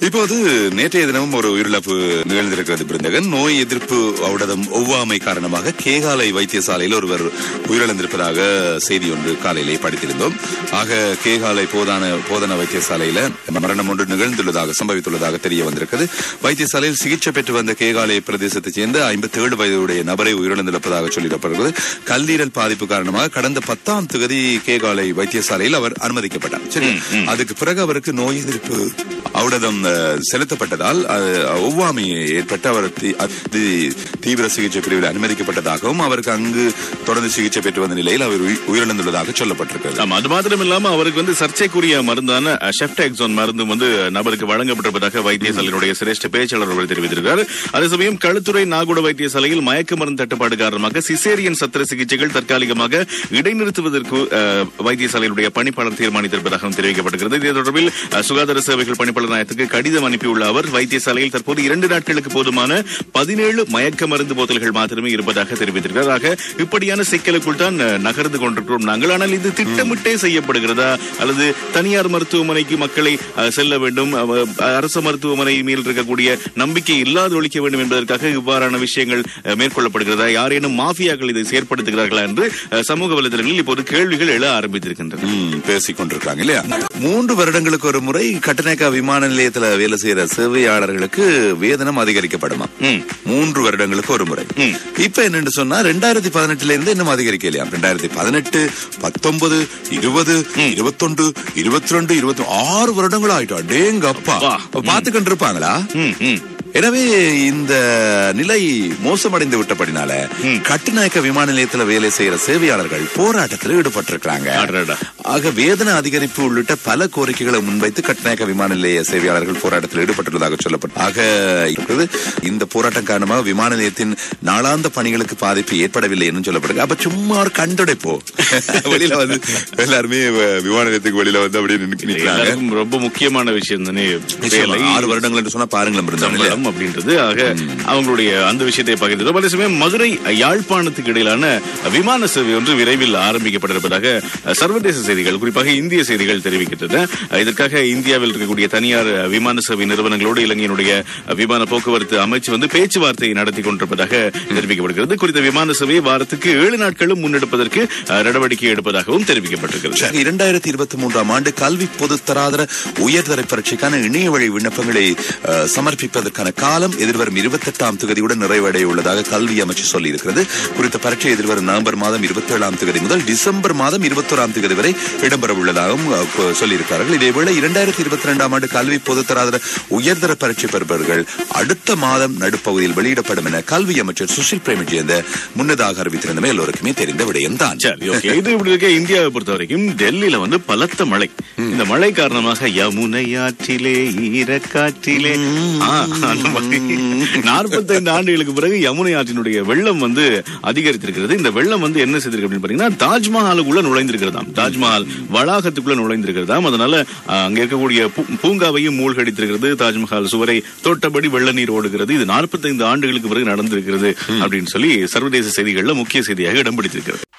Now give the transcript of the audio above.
இப்போது நேற்றைய தினமும் ஒரு உயிரிழப்பு நிகழ்ந்திருக்கிறது பிருந்தகன் நோய் எதிர்ப்பு ஔடதம் ஒவ்வாமை காரணமாக கேகாலை வைத்தியசாலையில் ஒருவர் உயிரிழந்திருப்பதாக செய்தி ஒன்று காலையிலே படித்திருந்தோம் ஆக கேகாலை போதான போதன வைத்தியசாலையில மரணம் ஒன்று நிகழ்ந்துள்ளதாக சம்பவித்துள்ளதாக தெரிய வந்திருக்கிறது வைத்தியசாலையில் சிகிச்சை பெற்று வந்த கேகாலை பிரதேசத்தைச் சேர்ந்த ஐம்பத்தி ஏழு வயதுடைய நபரை உயிரிழந்திருப்பதாக சொல்லிடப்படுகிறது கல்லீரல் பாதிப்பு காரணமாக கடந்த பத்தாம் தேதி கேகாலை வைத்தியசாலையில் அவர் அனுமதிக்கப்பட்டார் சரி அதுக்கு பிறகு அவருக்கு நோய் எதிர்ப்பு ஔடதம் அஹ், செலுத்தப்பட்டதால் அஹ், ஒவ்வாமை ஏற்பட்டு அவர் தி- அதி- தீவிர சிகிச்சை பிரிவில் அனுமதிக்கப்பட்டதாகவும் அவருக்கு அங்கு தொடர்ந்து சிகிச்சை பெற்று வந்த நிலையில் அவர் உயி- உயிரிழந்துள்ளதாக சொல்லப்பட்டிருக்கிறது ஆமா அது மாத்திரம் இல்லாம அவருக்கு வந்து சர்ச்சைக்குரிய மருந்தான ஷெப்டாக்சோன் மருந்து வந்து நபருக்கு வழங்கப்பட்டிருப்பதாக வைத்தியசாலையினுடைய சிரேஷ்ட பேச்சாளர் அவர் தெரிவித்திருக்கிறார் அதே சமயம் களுத்துறை நாகுட வைத்தியசாலையில் மயக்க மருந்து தட்டுப்பாடு காரணமாக சிசேரியன் சத்திர சிகிச்சைகள் தற்காலிகமாக இடைநிறுத்துவதற்கு அஹ், வைத்தியசாலையினுடைய பணிப்பாளர் தீர்மானித்திருப்பதாகவும் தெரிவிக்கப்பட்டிருக்கிறது இது தொடர்பில் அஹ், சுகாதார சேவைகள் பணிப்பாளர் நாயகத்துக்கு கடிதம் அனுப்பியுள்ள அவர் வைத்தியசாலையில் தற்போது இரண்டு நாட்களுக்கு போதுமான பதினேழு மயக்க மருந்து போத்தல்கள் மாத்திரமே இருப்பதாக தெரிவித்திருக்கிறார் ஆக இப்படியான சிக்கலுக்குள் தான் அஹ், நகர்ந்து கொண்டிருக்கிறோம் நாங்கள் ஆனால் இது திட்டமிட்டே செய்யப்படுகிறதா அல்லது தனியார் மருத்துவமனைக்கு மக்களை அஹ், செல்ல வேண்டும் அவ- அரசு மருத்துவமனை மேல் இருக்கக்கூடிய நம்பிக்கை இல்லாது ஒழிக்க வேண்டும் என்பதற்காக இவ்வாறான விஷயங்கள் அஹ், மேற்கொள்ளப்படுகிறதா யாரேனும் மாஃபியாக்கள் இதை செயற்படுத்துகிறார்களா என்று அஹ், சமூக வலைதளங்களில் இப்போது கேள்விகள் எழ ஆரம்பித்திருக்கின்றன ம், பேசிக் கொண்டிருக்காங்க இல்லையா மூன்று வருடங்களுக்கு ஒரு முறை கட்டணக்கா விமான நிலையத்துல வேலை செய்யற சேவையாளர்களுக்கு வேதனம் அதிகரிக்கப்படுமா ம். மூன்று வருடங்களுக்கு ஒரு முறை ம். இப்ப என்னன்னு சொன்னா ரெண்டாயிரத்தி பதினெட்டுல இருந்து இன்னும் அதிகரிக்கலையா ரெண்டாயிரத்தி பதினெட்டு பத்தொன்பது இருபது இருபத்தொன்று இருபத்தி ரெண்டு இருபத்தி ஆறு வருடங்கள் ஆயிட்டா டேங்க அப்பா அப்பா. பாத்துக்கிட்டு இருப்பாங்களா ம், ம். எனவே இந்த நிலை மோசமடைந்து விட்டபடினால கட்டுநாயக்க விமான நிலையத்துல வேலை செய்யற சேவையாளர்கள் போராட்டத்தில் ஈடுபட்டிருக்கிறாங்க அடடா. ஆக வேதன அதிகரிப்பு உள்ளிட்ட பல கோரிக்கைகளை முன்வைத்து கட்டுநாயக்க விமான நிலைய சேவையாளர்கள் போராட்டத்தில் ஈடுபட்டுள்ளதாக சொல்லப்பட்டு ஆக இருக்கிறது இந்த போராட்டம் காரணமாக விமான நிலையத்தின் நாளாந்த பணிகளுக்கு பாதிப்பு ஏற்படவில்லை என்று சொல்லப்படுது அப்ப சும்மா ஒரு கண்டுடைப்போ வெளியில வந்து எல்லாருமே வ- விமான நிலையத்துக்கு வெளியில வந்து அப்படியே நின்னு- நிக்கிறாங்க எல்லாருக்கும் ரொம்ப முக்கியமான விஷயம் தானே நிச்சயமா. வேலை ஆறு வருடங்கள் என்று சொன்னா பாருங்களேன் பிருந்தாவன் இல்லையா? சம்பளம் அப்படின்றது ஆக அவங்களுடைய அந்த விஷயத்தை பகிர்ந்தோம் அதே சமயம் மதுரை யாழ்ப்பாணத்துக்கு இடையிலான விமான சேவை ஒன்று விரைவில் ஆரம்பிக்கப்பட்டிருப்பதாக சர்வதேச செய்திகள் குறிப்பாக இந்திய செய்திகள் தெரிவிக்கின்றன இதற்காக இந்தியாவில் இருக்கக்கூடிய தனியார் விமான சேவை நிறுவனங்களோடு இலங்கையினுடைய விமான போக்குவரத்து அமைச்சு வந்து பேச்சுவார்த்தை நடத்தி கொண்டிருப்பதாக தெரிவிக்கப்படுகிறது குறித்த விமான சேவையை வாரத்துக்கு ஏழு நாட்களும் முன்னெடுப்பதற்கு அஹ், நடவடிக்கை எடுப்பதாகவும் தெரிவிக்கப்பட்டிருக்கிறது சரி, இரண்டாயிரத்தி இருபத்தி மூன்றாம் ஆண்டு கல்வி பொதுத்தராதர உயர்தர பரீட்சைக்கான இணைய வழி விண்ணப்பங்களை அஹ், சமர்ப்பிப்பதற்கான காலம் எதிர்வரும் இருபத்தி எட்டாம் தேதியுடன் நிறைவடைய உள்ளதாக கல்வி அமைச்சு சொல்லியிருக்கிறது குறித்த பரீட்சை எதிர்வரும் நவம்பர் மாதம் இருபத்தி ஏழாம் தேதி முதல் டிசம்பர் மாதம் இருபத்தோராம் தேதி வரை இடம்பெற உள்ளதாகவும் அஹ், கொ- சொல்லியிருக்கிறார்கள் இதேவேளை இரண்டாயிரத்தி இருபத்தி ரெண்டாம் ஆண்டு கல்வி பொதுத்தராதர உயர்தர பரீட்சை பெறுபவர்கள் அடுத்த மாதம் நடுப்பகுதியில் வெளியிடப்படும் என கல்வி அமைச்சர் சுஷில் பிரேமஜயந்த முன்னதாக அறிவித்திருந்தமை எல்லோருக்குமே தெரிந்த விடயம்தான் சரி ஓகே இது இப்படி இருக்க இந்தியாவை பொறுத்த வரைக்கும் டெல்லியில வந்து பலத்த மழை இந்த மழை காரணமாக யமுனை ஆற்றிலே ஈரக்காற்றிலே ஆ, அந்த மாதிரி நாற்பத்தைந்து ஆண்டுகளுக்கு பிறகு யமுனை ஆற்றினுடைய வெள்ளம் வந்து அதிகரித்திருக்கிறது இந்த வெள்ளம் வந்து என்ன செய்திருக்கு அப்படின்னு பாத்தீங்கன்னா தாஜ்மஹாலுக்குள்ள நுழைந்திருக்கிறதாம் தாஜ்மஹால் வளாகத்துக்குள்ள நுழைந்திருக்கிறதாம் அதனால ஆ, அங்க இருக்கக்கூடிய பூ- பூங்காவையும் மூழ்கடித்திருக்கிறது தாஜ்மஹால் சுவரை தொட்டபடி வெள்ள நீர் ஓடுகிறது இது நாற்பத்தைந்து ஆண்டுகளுக்கு பிறகு நடந்திருக்கிறது அப்படின்னு சொல்லி சர்வதேச செய்திகள்ல முக்கிய செய்தியாக இடம் பிடித்திருக்கிறது